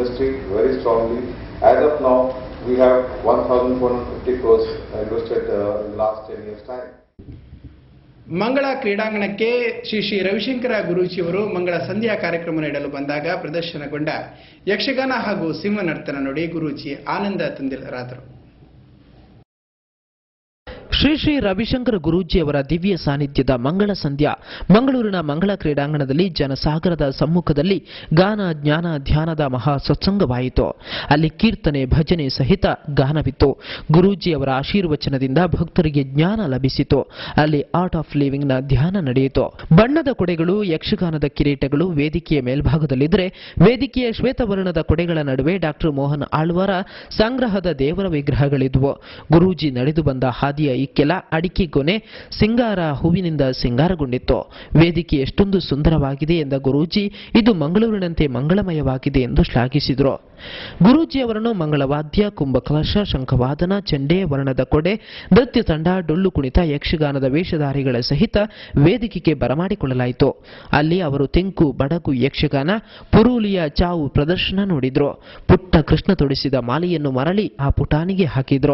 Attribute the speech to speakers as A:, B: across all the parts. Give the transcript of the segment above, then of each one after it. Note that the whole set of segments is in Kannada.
A: industry very strongly. As of now, we have 1,450 crores invested uh, in last 10 years' time.
B: ಮಂಗಳ ಕ್ರೀಡಾಂಗಣಕ್ಕೆ ಶ್ರೀ ಶ್ರೀ ರವಿಶಂಕರ ಗುರೂಜಿಯವರು ಮಂಗಳ ಸಂಧ್ಯಾ ಕಾರ್ಯಕ್ರಮ ನೀಡಲು ಬಂದಾಗ ಪ್ರದರ್ಶನಗೊಂಡ ಯಕ್ಷಗಾನ ಹಾಗೂ ಸಿಂಹನರ್ತನ ನೋಡಿ ಗುರೂಜಿ ಆನಂದ ತಂದಿರಾದರು
C: ಶ್ರೀ ಶ್ರೀ ರವಿಶಂಕರ ಗುರೂಜಿಯವರ ದಿವ್ಯ ಸಾನ್ನಿಧ್ಯದ ಮಂಗಳ ಸಂಧ್ಯಾ ಮಂಗಳೂರಿನ ಮಂಗಳ ಕ್ರೀಡಾಂಗಣದಲ್ಲಿ ಜನಸಾಗರದ ಸಮ್ಮುಖದಲ್ಲಿ ಗಾನ ಜ್ಞಾನ ಧ್ಯಾನದ ಮಹಾ ಸತ್ಸಂಗವಾಯಿತು ಅಲ್ಲಿ ಕೀರ್ತನೆ ಭಜನೆ ಸಹಿತ ಗಾನವಿತ್ತು ಗುರೂಜಿಯವರ ಆಶೀರ್ವಚನದಿಂದ ಭಕ್ತರಿಗೆ ಜ್ಞಾನ ಲಭಿಸಿತು ಅಲ್ಲಿ ಆರ್ಟ್ ಆಫ್ ಲಿವಿಂಗ್ನ ಧ್ಯಾನ ನಡೆಯಿತು ಬಣ್ಣದ ಕೊಡೆಗಳು ಯಕ್ಷಗಾನದ ಕಿರೀಟಗಳು ವೇದಿಕೆಯ ಮೇಲ್ಭಾಗದಲ್ಲಿದ್ದರೆ ವೇದಿಕೆಯ ಶ್ವೇತವರ್ಣದ ಕೊಡೆಗಳ ನಡುವೆ ಡಾಕ್ಟರ್ ಮೋಹನ್ ಆಳ್ವಾರ ಸಂಗ್ರಹದ ದೇವರ ವಿಗ್ರಹಗಳಿದ್ವು ಗುರೂಜಿ ನಡೆದು ಬಂದ ಹಾದಿಯ ಇಕ್ಕೆಲ ಅಡಿಕೆ ಗೊನೆ ಸಿಂಗಾರ ಹೂವಿನಿಂದ ಸಿಂಗಾರಗೊಂಡಿತ್ತು ವೇದಿಕೆ ಎಷ್ಟೊಂದು ಸುಂದರವಾಗಿದೆ ಎಂದ ಗುರೂಜಿ ಇದು ಮಂಗಳೂರಿನಂತೆ ಮಂಗಳಮಯವಾಗಿದೆ ಎಂದು ಶ್ಲಾಘಿಸಿದರು ಗುರೂಜಿಯವರನ್ನು ಮಂಗಳವಾದ್ಯ ಕುಂಭಕಲಶ ಶಂಖವಾದನ ಚಂಡೆ ವರ್ಣದ ಕೊಡೆ ನೃತ್ಯ ತಂಡ ಡೊಳ್ಳು ಕುಣಿತ ಯಕ್ಷಗಾನದ ವೇಷಧಾರಿಗಳ ಸಹಿತ ವೇದಿಕೆಗೆ ಬರಮಾಡಿಕೊಳ್ಳಲಾಯಿತು ಅಲ್ಲಿ ಅವರು ತೆಂಕು ಬಡಗು ಯಕ್ಷಗಾನ ಪುರೂಲಿಯ ಚಾವು ಪ್ರದರ್ಶನ ನೋಡಿದ್ರು ಪುಟ್ಟ ಕೃಷ್ಣ ತೊಡಿಸಿದ ಮಾಲೆಯನ್ನು ಮರಳಿ ಆ ಪುಟಾಣಿಗೆ ಹಾಕಿದ್ರು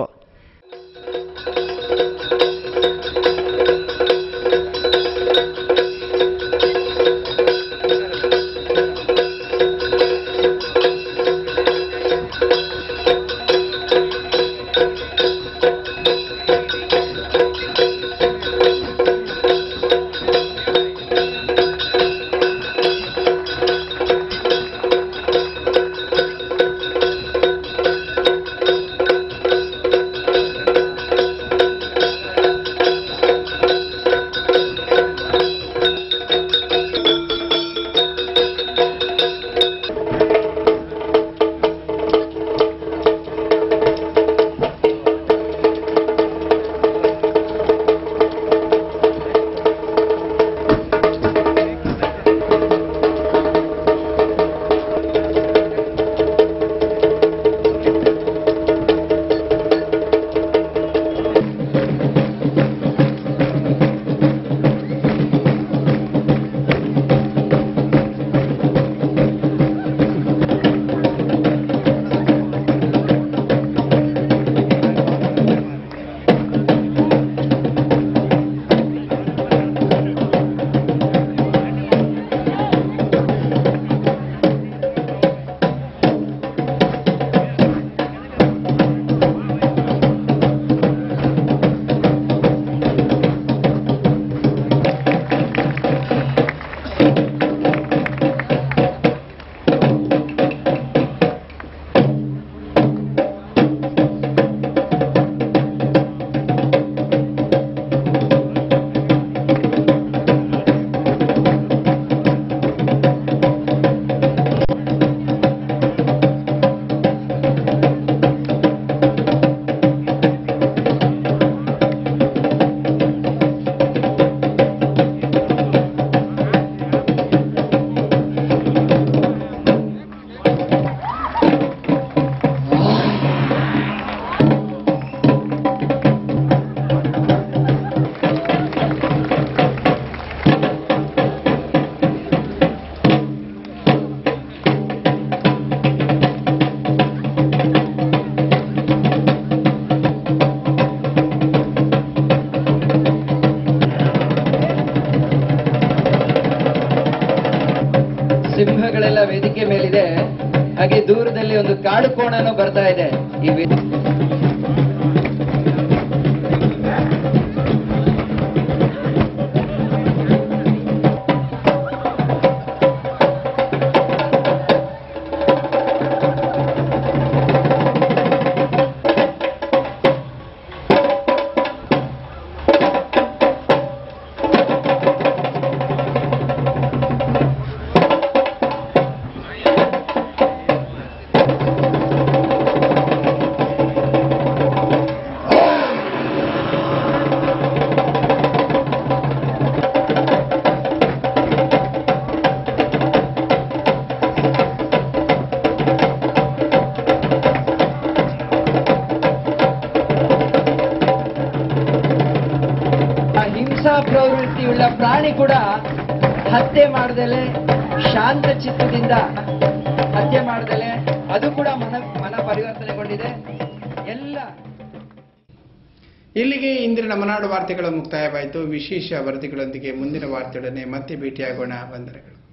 D: ಸಿಂಹಗಳೆಲ್ಲ ವೇದಿಕೆ ಮೇಲಿದೆ ಹಾಗೆ ದೂರದಲ್ಲಿ ಒಂದು ಕಾಡು ಕೋಣನು ಬರ್ತಾ ಇದೆ ಈ ವೇ- ಆ ಹಿಂಸಾ ಪ್ರವೃತ್ತಿಯುಳ್ಳ ಪ್ರಾಣಿ ಕೂಡ ಹತ್ಯೆ ಮಾಡದಲೆ ಶಾಂತ ಚಿತ್ತದಿಂದ ಹತ್ಯೆ ಮಾಡದಲೆ ಅದು ಕೂಡ ಮನ ಮನ ಪರಿವರ್ತನೆಗೊಂಡಿದೆ ಎಲ್ಲ
B: ಇಲ್ಲಿಗೆ ಇಂದಿನ ಮನಾಡು ವಾರ್ತೆಗಳು ಮುಕ್ತಾಯವಾಯಿತು ವಿಶೇಷ ವರದಿಗಳೊಂದಿಗೆ ಮುಂದಿನ ವಾರ್ತೆಯೊಡನೆ ಮತ್ತೆ ಭೇಟಿಯಾಗೋಣ ವಂದನೆಗಳು